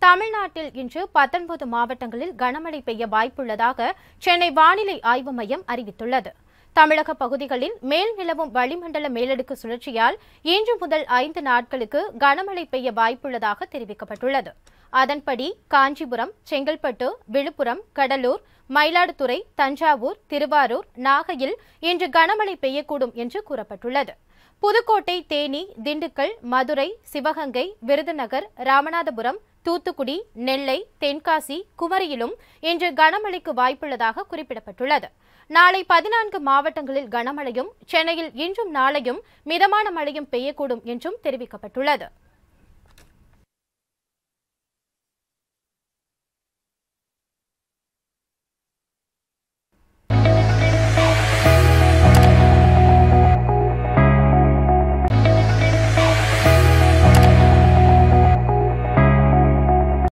தமிழ்நாட்டில் இன்று பத்தொன்பது மாவட்டங்களில் கனமழை பெய்ய வாய்ப்புள்ளதாக சென்னை வானிலை ஆய்வு மையம் அறிவித்துள்ளது தமிழக பகுதிகளில் மேல் நிலவும் வளிமண்டல மேலடுக்கு சுழற்சியால் இன்று முதல் ஐந்து நாட்களுக்கு கனமழை பெய்ய வாய்ப்புள்ளதாக தெரிவிக்கப்பட்டுள்ளது அதன்படி காஞ்சிபுரம் செங்கல்பட்டு விழுப்புரம் கடலூர் மயிலாடுதுறை தஞ்சாவூர் திருவாரூர் நாகையில் இன்று கனமழை பெய்யக்கூடும் என்று கூறப்பட்டுள்ளது புதுக்கோட்டை தேனி திண்டுக்கல் மதுரை சிவகங்கை விருதுநகர் ராமநாதபுரம் தூத்துக்குடி நெல்லை தென்காசி குமரியிலும் இன்று கனமழைக்கு வாய்ப்புள்ளதாக குறிப்பிடப்பட்டுள்ளது நாளை பதினான்கு மாவட்டங்களில் கனமழையும் சென்னையில் இன்றும் நாளையும் மிதமான மழையும் பெய்யக்கூடும் என்றும் தெரிவிக்கப்பட்டுள்ளது